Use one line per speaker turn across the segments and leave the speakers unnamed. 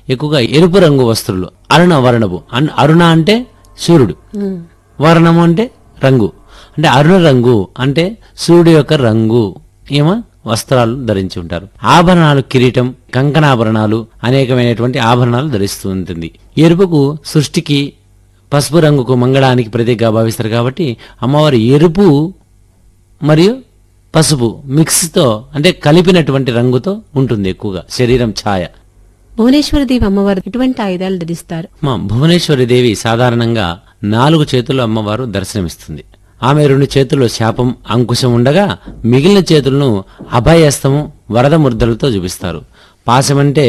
ఎక్కువగా ఎరుపు రంగు వస్త్రులు అరుణ వర్ణపు అన్- అరుణ అంటే సూర్యుడు
ఉమ్.
వర్ణము అంటే రంగు అంటే అరుణ రంగు అంటే సూర్యుడు యొక్క రంగు ఏమో వస్త్రాలు ధరించి ఉంటారు ఆభరణాలు కిరీటం కంకణాభరణాలు అనేకమైనటువంటి ఆభరణాలు ధరిస్తూ ఉంటుంది ఎరుపుకు సృష్టికి పసుపు రంగుకు మంగళానికి ప్రతీకగా భావిస్తారు కాబట్టి అమ్మవారు ఎరుపు మరియు పసుపు మిక్స్తో అంటే కలిపినటువంటి రంగుతో ఉంటుంది ఎక్కువగా శరీరం ఛాయ
భువనేశ్వరి దేవి అమ్మవారు ఎటువంటి ఆయుధాలు ధరిస్తారు
మా భువనేశ్వరి దేవి సాధారణంగా నాలుగు చేతుల్లో అమ్మవారు దర్శనమిస్తుంది ఆమె రెండు చేతుల్లో శాపం అంకుశం ఉండగా మిగిలిన చేతులను అభయస్తము వరద ముద్రలతో చూపిస్తారు పాశమంటే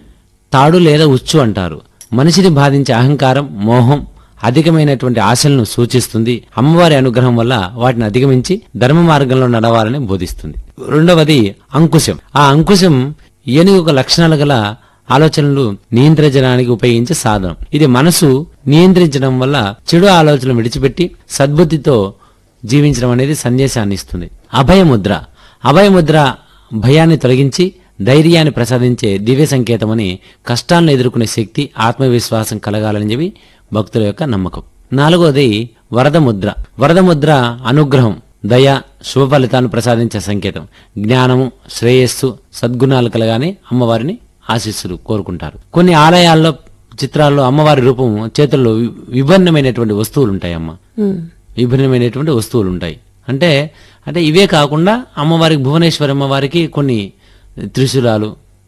తాడు లేదా ఉచ్చు అంటారు మనిషిని బాధించే అహంకారం మోహం అధికమైనటువంటి ఆశలను సూచిస్తుంది అమ్మవారి అనుగ్రహం వల్ల వాటిని అధిగమించి ధర్మ మార్గంలో నడవాలని బోధిస్తుంది రెండవది అంకుశం ఆ అంకుశం ఏనుగు ఒక లక్షణాలు గల ఆలోచనలు నియంత్రించడానికి ఉపయోగించే సాధనం ఇది మనసు నియంత్రించడం వల్ల చెడు ఆలోచనలు విడిచిపెట్టి సద్బుద్ధితో జీవించడం అనేది సందేశాన్ని ఇస్తుంది అభయముద్ర అభయముద్ర భయాన్ని తొలగించి ధైర్యాన్ని ప్రసాదించే దివ్య సంకేతమని కష్టాలను ఎదుర్కొనే శక్తి ఆత్మవిశ్వాసం కలగాలని చెప్పి భక్తుల యొక్క నమ్మకం నాలుగోది వరద ముద్ర వరద ముద్ర అనుగ్రహం దయ శుభ ఫలితాలను ప్రసాదించే సంకేతం జ్ఞానము శ్రేయస్సు సద్గుణాలు కలగానే అమ్మవారిని ఆశీస్సులు కోరుకుంటారు కొన్ని ఆలయాల్లో చిత్రాల్లో అమ్మవారి రూపం చేతుల్లో వి- విభిన్నమైనటువంటి వస్తువులు ఉంటాయి అమ్మ
ఉమ్.
విభిన్నమైనటువంటి వస్తువులు ఉంటాయి అంటే అంటే ఇవే కాకుండా అమ్మవారికి భువనేశ్వరి అమ్మవారికి కొన్ని త్రిశూలాలు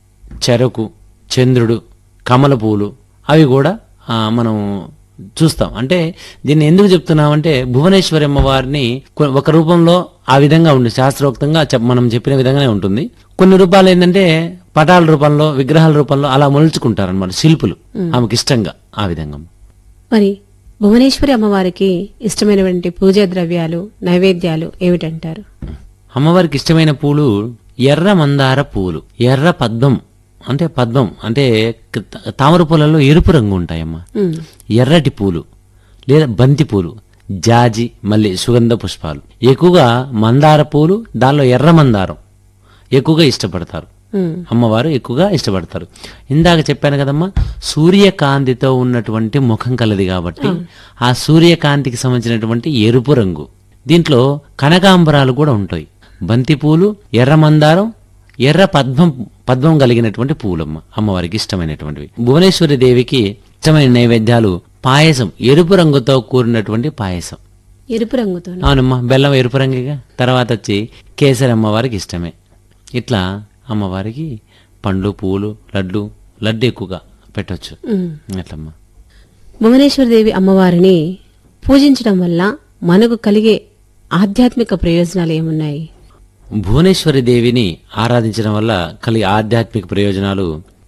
చెరకు చంద్రుడు కమల పువ్వులు అవి కూడా ఆ, మనం చూస్తాం అంటే దీన్ని ఎందుకు చెప్తున్నామంటే భువనేశ్వరి అమ్మవారిని కొ- ఒక రూపంలో ఆ విధంగా ఉంది శాస్త్రోక్తంగా చెప్- మనం చెప్పిన విధంగానే ఉంటుంది కొన్ని రూపాలు ఏంటంటే పటాల రూపంలో విగ్రహాల రూపంలో అలా మొలుచుకుంటారన్నమాట శిల్పులు ఆమెకి ఇష్టంగా ఆ విధంగా
మరి భువనేశ్వరి అమ్మవారికి ఇష్టమైనటువంటి పూజా ద్రవ్యాలు నైవేద్యాలు ఏమిటంటారు
అమ్మవారికి ఇష్టమైన పూలు ఎర్ర మందార పూలు ఎర్ర పద్మం అంటే పద్మం అంటే క- తామర పూలలో ఎరుపు రంగు ఉంటాయమ్మా
ఉమ్.
ఎర్రటి పూలు లేదా బంతి పూలు జాజి మళ్ళీ సుగంధ పుష్పాలు ఎక్కువగా మందార పూలు దానిలో ఎర్ర మందారం ఎక్కువగా ఇష్టపడతారు
ఉమ్.
అమ్మవారు ఎక్కువగా ఇష్టపడతారు ఇందాక చెప్పాను కదమ్మా సూర్యకాంతితో ఉన్నటువంటి ముఖం కలది కాబట్టి ఆ సూర్యకాంతికి సంబంధించినటువంటి ఎరుపు రంగు దీంట్లో కనకాంబరాలు కూడా ఉంటాయి బంతిపూలు ఎర్ర మందారం ఎర్ర పద్మం పద్మం కలిగినటువంటి పూలమ్మ అమ్మవారికి ఇష్టమైనటువంటివి భువనేశ్వరి దేవికి ఇష్టమైన నైవేద్యాలు పాయసం ఎరుపు రంగుతో కూడినటువంటి పాయసం
ఎరుపు రంగుతో
అవునమ్మా బెల్లం ఎరుపు రంగుగా తర్వాత వచ్చి కేసరి అమ్మవారికి ఇష్టమే ఇట్లా అమ్మవారికి పండ్లు పూలు లడ్లు లడ్డు ఎక్కువగా పెట్టొచ్చు అట్లమ్మా
భువనేశ్వరి దేవి అమ్మవారిని పూజించడం వల్ల మనకు కలిగే ఆధ్యాత్మిక ప్రయోజనాలు ఏమున్నాయి
భువనేశ్వరి దేవిని ఆరాధించడం వల్ల కలిగే ఆధ్యాత్మిక ప్రయోజనాలు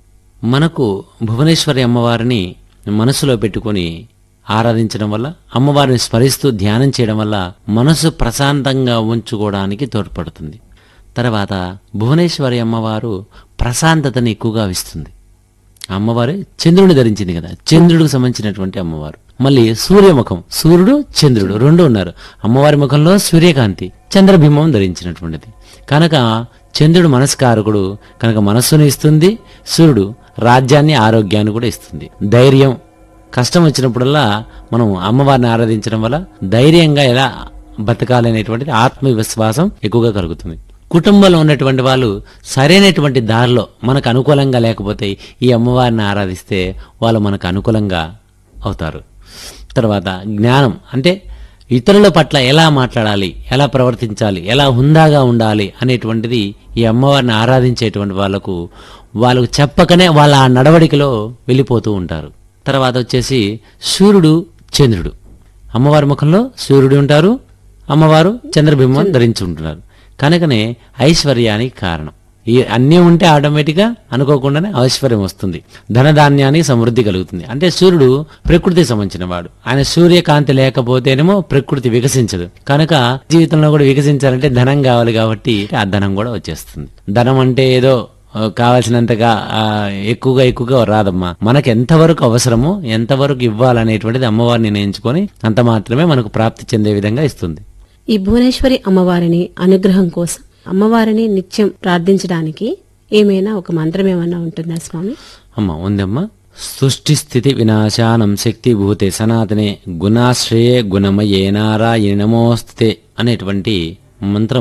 మనకు భువనేశ్వరి అమ్మవారిని మనసులో పెట్టుకొని ఆరాధించడం వల్ల అమ్మవారిని స్మరిస్తూ ధ్యానం చేయడం వల్ల మనసు ప్రశాంతంగా ఉంచుకోవడానికి తోడ్పడుతుంది తర్వాత భువనేశ్వరి అమ్మవారు ప్రశాంతతని ఎక్కువగా ఇస్తుంది అమ్మవారు చంద్రుని ధరించింది కదా చంద్రుడికి సంబంధించినటువంటి అమ్మవారు మళ్ళీ సూర్యముఖం సూర్యుడు చంద్రుడు రెండు ఉన్నారు అమ్మవారి ముఖంలో సూర్యకాంతి చంద్రబింబం ధరించినటువంటిది కనుక చంద్రుడు మనస్కారకుడు కనుక మనస్సును ఇస్తుంది సూర్యుడు రాజ్యాన్ని ఆరోగ్యాన్ని కూడా ఇస్తుంది ధైర్యం కష్టం వచ్చినప్పుడల్లా మనం అమ్మవారిని ఆరాధించడం వల్ల ధైర్యంగా ఎలా బతకాలనేటువంటిది ఆత్మవిశ్వాసం ఎక్కువగా కలుగుతుంది కుటుంబంలో ఉన్నటువంటి వాళ్ళు సరైనటువంటి దారిలో మనకు అనుకూలంగా లేకపోతే ఈ అమ్మవారిని ఆరాధిస్తే వాళ్ళు మనకు అనుకూలంగా అవుతారు తర్వాత జ్ఞానం అంటే ఇతరుల పట్ల ఎలా మాట్లాడాలి ఎలా ప్రవర్తించాలి ఎలా హుందాగా ఉండాలి అనేటువంటిది ఈ అమ్మవారిని ఆరాధించేటువంటి వాళ్ళకు వాళ్ళకు చెప్పకనే వాళ్ళ ఆ నడవడికలో వెళ్ళిపోతూ ఉంటారు తర్వాత వచ్చేసి సూర్యుడు చంద్రుడు అమ్మవారి ముఖంలో సూర్యుడు ఉంటారు అమ్మవారు చంద్రబింబం ధరించి ఉంటున్నారు కనుకనే ఐశ్వర్యానికి కారణం ఈ అన్నీ ఉంటే ఆటోమేటిక్గా అనుకోకుండానే ఐశ్వర్యం వస్తుంది ధనధాన్యానికి సమృద్ధి కలుగుతుంది అంటే సూర్యుడు ప్రకృతికి సంబంధించిన వాడు ఆయన సూర్యకాంతి లేకపోతేనేమో ప్రకృతి వికసించదు కనుక జీవితంలో కూడా వికసించాలంటే ధనం కావాలి కాబట్టి ఆ ధనం కూడా వచ్చేస్తుంది ధనం అంటే ఏదో ఆ, కావాల్సినంతగా ఆ, ఎక్కువగా ఎక్కువగా రాదమ్మా మనకు ఎంతవరకు అవసరమో ఎంతవరకు ఇవ్వాలనేటువంటిది అమ్మవారిని నిర్ణయించుకొని అంత మాత్రమే మనకు ప్రాప్తి చెందే విధంగా ఇస్తుంది
ఈ భువనేశ్వరి అమ్మవారిని అనుగ్రహం కోసం అమ్మవారిని నిత్యం ప్రార్థించడానికి ఏమైనా ఒక మంత్రం ఏమన్నా ఉంటుందా స్వామి
అమ్మ ఉందమ్మా సృష్టి స్థితి వినాశానం శక్తిభూతే సనాతనే గుణాశ్రయే గుణమయే నారాయణ నమోస్తే అనేటువంటి మంత్రం